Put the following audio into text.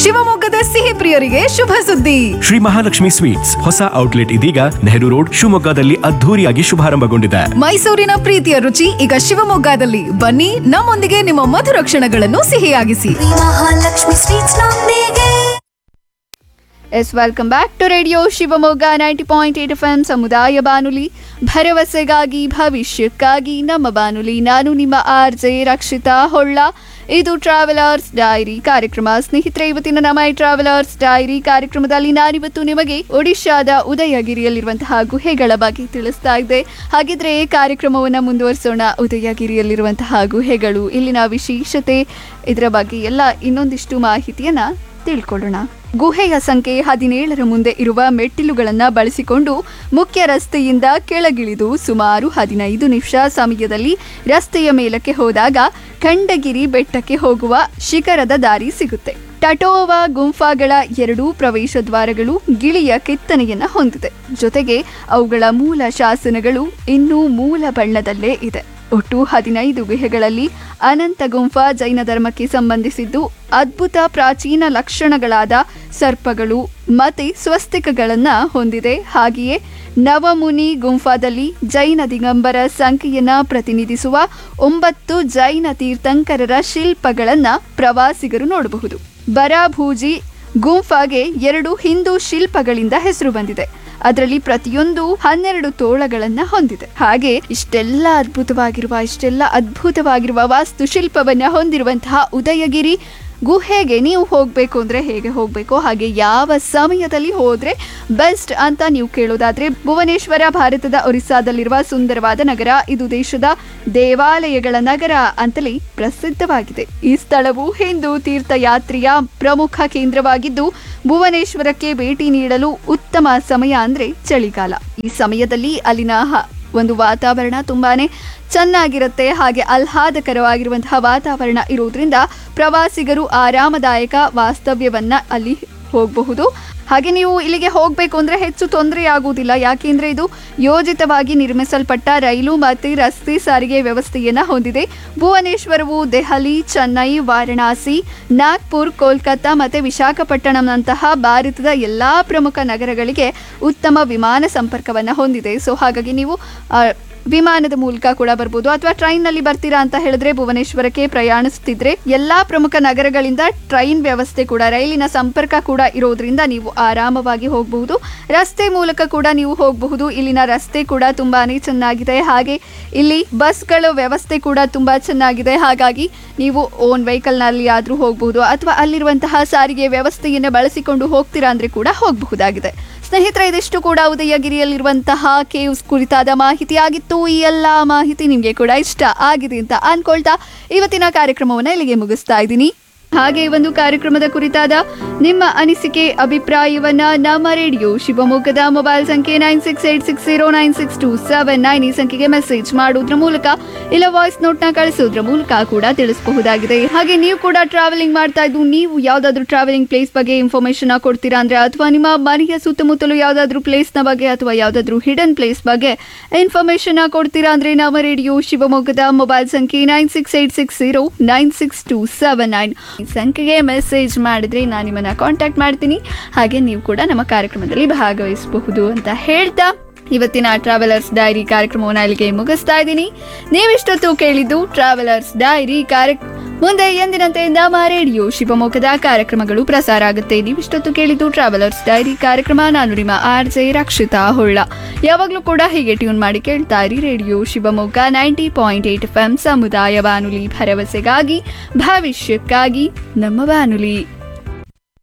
ಶಿವಮೊಗ್ಗದ ಸಿಹಿ ಪ್ರಿಯರಿಗೆ ಶುಭ ಸುದ್ದಿ ಶ್ರೀ ಮಹಾಲಕ್ಷ್ಮಿ ಸ್ವೀಟ್ಸ್ ಹೊಸ ಔಟ್ಲೆಟ್ ಇದೀಗ ನೆಹರು ರೋಡ್ ಶಿವಮೊಗ್ಗದಲ್ಲಿ ಅದ್ಧೂರಿಯಾಗಿ ಶುಭಾರಂಭಗೊಂಡಿದೆ ಮೈಸೂರಿನ ಪ್ರೀತಿಯ ರುಚಿ ಈಗ ಶಿವಮೊಗ್ಗದಲ್ಲಿ ಬನ್ನಿ ನಮ್ಮೊಂದಿಗೆ ನಿಮ್ಮ ಮಧುರ ಕ್ಷಣಗಳನ್ನು ಸಿಹಿಯಾಗಿಸಿ ಮಹಾಲಕ್ಷ್ಮಿ ಸ್ವೀಟ್ಸ್ ನೊಂದಿಗೆ yes welcome back to radio Shivamogga ninety point eight F M ಸಮುದಾಯ ಬಾನುಲಿ ಭರವಸೆಗಾಗಿ ಭವಿಷ್ಯಕ್ಕಾಗಿ ನಮ್ಮ ಬಾನುಲಿ ನಾನು ನಿಮ್ಮ ಆರ್ ಜೆ ರಕ್ಷಿತಾ ಹೊಳ್ಳ ಇದು ಟ್ರಾವೆಲರ್ಸ್ ಡೈರಿ ಕಾರ್ಯಕ್ರಮ ಸ್ನೇಹಿತರೆ ಇವತ್ತಿನ ನಮ್ಮ ಈ ಟ್ರಾವೆಲರ್ಸ್ ಡೈರಿ ಕಾರ್ಯಕ್ರಮದಲ್ಲಿ ನಾನಿವತ್ತು ನಿಮಗೆ ಒಡಿಶಾದ ಉದಯಗಿರಿಯಲ್ಲಿರುವಂತಹ ಗುಹೆಗಳ ಬಗ್ಗೆ ತಿಳಿಸ್ತಾ ಇದ್ದೆ ಹಾಗಿದ್ರೆ ಕಾರ್ಯಕ್ರಮವನ್ನು ಮುಂದುವರಿಸೋಣ ಉದಯಗಿರಿಯಲ್ಲಿರುವಂತಹ ಗುಹೆಗಳು ಇಲ್ಲಿನ ವಿಶೇಷತೆ ಇದರ ಬಗ್ಗೆ ಎಲ್ಲ ಇನ್ನೊಂದಿಷ್ಟು ಮಾಹಿತಿಯನ್ನ ತಿಳ್ಕೊಳ್ಳೋಣ ಗುಹೆಯ ಸಂಖ್ಯೆ ಹದಿನೇಳರ ಮುಂದೆ ಇರುವ ಮೆಟ್ಟಿಲುಗಳನ್ನು ಬಳಸಿಕೊಂಡು ಮುಖ್ಯ ರಸ್ತೆಯಿಂದ ಕೆಳಗಿಳಿದು ಸುಮಾರು ಹದಿನೈದು ನಿಮಿಷ ಸಮಯದಲ್ಲಿ ರಸ್ತೆಯ ಮೇಲಕ್ಕೆ ಹೋದಾಗ ಖಂಡಗಿರಿ ಬೆಟ್ಟಕ್ಕೆ ಹೋಗುವ ಶಿಖರದ ದಾರಿ ಸಿಗುತ್ತೆ ಟಟೋವಾ ಗುಂಫಾಗಳ ಎರಡೂ ಪ್ರವೇಶ ದ್ವಾರಗಳು ಗಿಳಿಯ ಕೆತ್ತನೆಯನ್ನ ಹೊಂದಿದೆ ಜೊತೆಗೆ ಅವುಗಳ ಮೂಲ ಶಾಸನಗಳು ಇನ್ನೂ ಮೂಲ ಬಣ್ಣದಲ್ಲೇ ಇದೆ ಒಟ್ಟು ಹದಿನೈದು ಗುಹೆಗಳಲ್ಲಿ ಅನಂತ ಗುಂಫಾ ಜೈನ ಧರ್ಮಕ್ಕೆ ಸಂಬಂಧಿಸಿದ್ದು ಅದ್ಭುತ ಪ್ರಾಚೀನ ಲಕ್ಷಣಗಳಾದ ಸರ್ಪಗಳು ಮತ್ತೆ ಸ್ವಸ್ತಿಕಗಳನ್ನ ಹೊಂದಿದೆ ಹಾಗೆಯೇ ನವಮುನಿ ಗುಂಫಾದಲ್ಲಿ ಜೈನ ದಿಗಂಬರ ಸಂಖ್ಯೆಯನ್ನ ಪ್ರತಿನಿಧಿಸುವ ಒಂಬತ್ತು ಜೈನ ತೀರ್ಥಂಕರರ ಶಿಲ್ಪಗಳನ್ನ ಪ್ರವಾಸಿಗರು ನೋಡಬಹುದು ಬರಾಭೂಜಿ ಗುಂಫಾಗೆ ಎರಡು ಹಿಂದೂ ಶಿಲ್ಪಗಳಿಂದ ಹೆಸರು ಬಂದಿದೆ ಅದರಲ್ಲಿ ಪ್ರತಿಯೊಂದು ಹನ್ನೆರಡು ತೋಳಗಳನ್ನ ಹೊಂದಿದೆ ಹಾಗೆ ಇಷ್ಟೆಲ್ಲ ಅದ್ಭುತವಾಗಿರುವ ಇಷ್ಟೆಲ್ಲ ಅದ್ಭುತವಾಗಿರುವ ವಾಸ್ತುಶಿಲ್ಪವನ್ನ ಹೊಂದಿರುವಂತಹ ಉದಯಗಿರಿ ಗುಹೆಗೆ ನೀವು ಹೋಗಬೇಕು ಅಂದರೆ ಹೇಗೆ ಹೋಗಬೇಕು ಹಾಗೆ ಯಾವ ಸಮಯದಲ್ಲಿ ಹೋದರೆ ಬೆಸ್ಟ್ ಅಂತ ನೀವು ಕೇಳೋದಾದ್ರೆ ಭುವನೇಶ್ವರ ಭಾರತದ ಒರಿಸ್ಸಾದಲ್ಲಿರುವ ಸುಂದರವಾದ ನಗರ ಇದು ದೇಶದ ದೇವಾಲಯಗಳ ನಗರ ಅಂತಲೇ ಪ್ರಸಿದ್ಧವಾಗಿದೆ ಈ ಸ್ಥಳವು ಹಿಂದೂ ತೀರ್ಥಯಾತ್ರೆಯ ಪ್ರಮುಖ ಕೇಂದ್ರವಾಗಿದ್ದು ಭುವನೇಶ್ವರಕ್ಕೆ ಭೇಟಿ ನೀಡಲು ಉತ್ತಮ ಸಮಯ ಅಂದ್ರೆ ಚಳಿಗಾಲ ಈ ಸಮಯದಲ್ಲಿ ಅಲ್ಲಿನ ಹ- ಒಂದು ವಾತಾವರಣ ತುಂಬಾನೇ ಚೆನ್ನಾಗಿರುತ್ತೆ ಹಾಗೆ ಆಹ್ಲಾದಕರವಾಗಿರುವಂತಹ ವಾತಾವರಣ ಇರುವುದರಿಂದ ಪ್ರವಾಸಿಗರು ಆರಾಮದಾಯಕ ವಾಸ್ತವ್ಯವನ್ನ ಅಲ್ಲಿ ಹೋಗಬಹುದು ಹಾಗೆ ನೀವು ಇಲ್ಲಿಗೆ ಹೋಗಬೇಕು ಅಂದರೆ ಹೆಚ್ಚು ತೊಂದರೆ ಆಗುವುದಿಲ್ಲ ಯಾಕೆಂದರೆ ಇದು ಯೋಜಿತವಾಗಿ ನಿರ್ಮಿಸಲ್ಪಟ್ಟ ರೈಲು ಮತ್ತು ರಸ್ತೆ ಸಾರಿಗೆ ವ್ಯವಸ್ಥೆಯನ್ನು ಹೊಂದಿದೆ ಭುವನೇಶ್ವರವು ದೆಹಲಿ ಚೆನ್ನೈ ವಾರಣಾಸಿ ನಾಗ್ಪುರ್ ಕೋಲ್ಕತ್ತಾ ಮತ್ತು ವಿಶಾಖಪಟ್ಟಣಂನಂತಹ ಭಾರತದ ಎಲ್ಲ ಪ್ರಮುಖ ನಗರಗಳಿಗೆ ಉತ್ತಮ ವಿಮಾನ ಸಂಪರ್ಕವನ್ನು ಹೊಂದಿದೆ ಸೊ ಹಾಗಾಗಿ ನೀವು ಆ, ವಿಮಾನದ ಮೂಲಕ ಕೂಡ ಬರ್ಬೋದು ಅಥವಾ ಟ್ರೈನ್ನಲ್ಲಿ ಬರ್ತೀರಾ ಅಂತ ಹೇಳಿದ್ರೆ ಭುವನೇಶ್ವರಕ್ಕೆ ಪ್ರಯಾಣಿಸ್ತಿದ್ರೆ ಎಲ್ಲಾ ಪ್ರಮುಖ ನಗರಗಳಿಂದ ಟ್ರೈನ್ ವ್ಯವಸ್ಥೆ ಕೂಡ ರೈಲಿನ ಸಂಪರ್ಕ ಕೂಡ ಇರೋದ್ರಿಂದ ನೀವು ಆರಾಮವಾಗಿ ಹೋಗಬಹುದು ರಸ್ತೆ ಮೂಲಕ ಕೂಡ ನೀವು ಹೋಗಬಹುದು ಇಲ್ಲಿನ ರಸ್ತೆ ಕೂಡ ತುಂಬಾನೇ ಚೆನ್ನಾಗಿದೆ ಹಾಗೆ ಇಲ್ಲಿ ಬಸ್ಗಳ ವ್ಯವಸ್ಥೆ ಕೂಡ ತುಂಬಾ ಚೆನ್ನಾಗಿದೆ ಹಾಗಾಗಿ ನೀವು ಓನ್ ವೆಹಿಕಲ್ನಲ್ಲಿ ಆದರೂ ಹೋಗಬಹುದು ಅಥವಾ ಅಲ್ಲಿರುವಂತಹ ಸಾರಿಗೆ ವ್ಯವಸ್ಥೆಯನ್ನು ಬಳಸಿಕೊಂಡು ಹೋಗ್ತೀರಾ ಅಂದ್ರೆ ಕೂಡ ಹೋಗಬಹುದಾಗಿದೆ ಸ್ನೇಹಿತರೆ ಇದಿಷ್ಟು ಕೂಡ ಉದಯಗಿರಿಯಲ್ಲಿರುವಂತಹ ಕೇವ್ಸ್ ಕುರಿತಾದ ಮಾಹಿತಿ ಆಗಿತ್ತು ಈ ಎಲ್ಲ ಮಾಹಿತಿ ನಿಮಗೆ ಕೂಡ ಇಷ್ಟ ಆಗಿದೆ ಅಂತ ಅನ್ಕೊಳ್ತಾ ಇವತ್ತಿನ ಕಾರ್ಯಕ್ರಮವನ್ನು ಇಲ್ಲಿಗೆ ಮುಗಿಸ್ತಾ ಇದ್ದೀನಿ ಹಾಗೆ ಈ ಒಂದು ಕಾರ್ಯಕ್ರಮದ ಕುರಿತಾದ ನಿಮ್ಮ ಅನಿಸಿಕೆ ಅಭಿಪ್ರಾಯವನ್ನ ನಮ್ಮ ರೇಡಿಯೋ ಶಿವಮೊಗ್ಗದ ಮೊಬೈಲ್ ಸಂಖ್ಯೆ nine six eight six zero nine six two seven nine ಈ ಸಂಖ್ಯೆಗೆ ಮೆಸೇಜ್ ಮಾಡೋದ್ರ ಮೂಲಕ ಇಲ್ಲ ವಾಯ್ಸ್ ನೋಟ್ನ ಕಳಿಸೋದ್ರ ಮೂಲಕ ಕೂಡ ತಿಳಿಸಬಹುದಾಗಿದೆ ಹಾಗೆ ನೀವು ಕೂಡ ಟ್ರಾವೆಲಿಂಗ್ ಮಾಡ್ತಾ ಇದ್ದು ನೀವು ಯಾವ್ದಾದ್ರು ಟ್ರಾವೆಲಿಂಗ್ ಪ್ಲೇಸ್ ಬಗ್ಗೆ ಇನ್ಫಾರ್ಮೇಶನ್ ಕೊಡ್ತೀರಾ ಅಂದ್ರೆ ಅಥವಾ ನಿಮ್ಮ ಮನೆಯ ಸುತ್ತಮುತ್ತಲು ಯಾವ್ದಾದ್ರು ಪ್ಲೇಸ್ ನ ಬಗ್ಗೆ ಅಥವಾ ಯಾವ್ದಾದ್ರು ಹಿಡನ್ ಪ್ಲೇಸ್ ಬಗ್ಗೆ ಇನ್ಫಾರ್ಮೇಶನ್ ಕೊಡ್ತೀರಾ ಅಂದ್ರೆ ನಮ್ಮ ರೇಡಿಯೋ ಶಿವಮೊಗ್ಗದ ಮೊಬೈಲ್ ಸಂಖ್ಯೆ nine six eight six zero nine six two seven nine ಈ ಸಂಖ್ಯೆಗೆ ಮೆಸೇಜ್ ಮಾಡಿದ್ರೆ ನಾನು ನಿಮ್ಮನ್ನ ಕಾಂಟ್ಯಾಕ್ಟ್ ಮಾಡ್ತೀನಿ ಹಾಗೆ ನೀವು ಕೂಡ ನಮ್ಮ ಕಾರ್ಯಕ್ರಮದಲ್ಲಿ ಭಾಗವಹಿಸಬಹುದು ಅಂತ ಹೇಳ್ತಾ ಇವತ್ತಿನ ಟ್ರಾವೆಲರ್ಸ್ ಡೈರಿ ಕಾರ್ಯಕ್ರಮವನ್ನು ಇಲ್ಲಿಗೆ ಮುಗಿಸ್ತಾ ಇದ್ದೀನಿ ನೀವಿಷ್ಟೊತ್ತು ಕೇಳಿದ್ದು ಟ್ರಾವೆಲರ್ಸ್ ಡೈರಿ ಕಾರ್ಯ ಮುಂದೆ ಎಂದಿನಂತೆ ನಮ್ಮ ರೇಡಿಯೋ ಶಿವಮೊಗ್ಗದ ಕಾರ್ಯಕ್ರಮಗಳು ಪ್ರಸಾರ ಆಗುತ್ತೆ ನೀವಿಷ್ಟೊತ್ತು ಕೇಳಿದ್ದು ಟ್ರಾವೆಲರ್ಸ್ ಡೈರಿ ಕಾರ್ಯಕ್ರಮ ನಾನು ನಿಮ್ಮ ಆರ್ ಜೆ ರಕ್ಷಿತಾ ಹೊಳ್ಳ ಯಾವಾಗಲೂ ಕೂಡ ಹೀಗೆ ಟ್ಯೂನ್ ಮಾಡಿ ಕೇಳ್ತಾ ಇರಿ radio Shivamogga ninety point eight F M ಸಮುದಾಯ ಬಾನುಲಿ ಭರವಸೆಗಾಗಿ ಭವಿಷ್ಯಕ್ಕಾಗಿ ನಮ್ಮ ಬಾನುಲಿ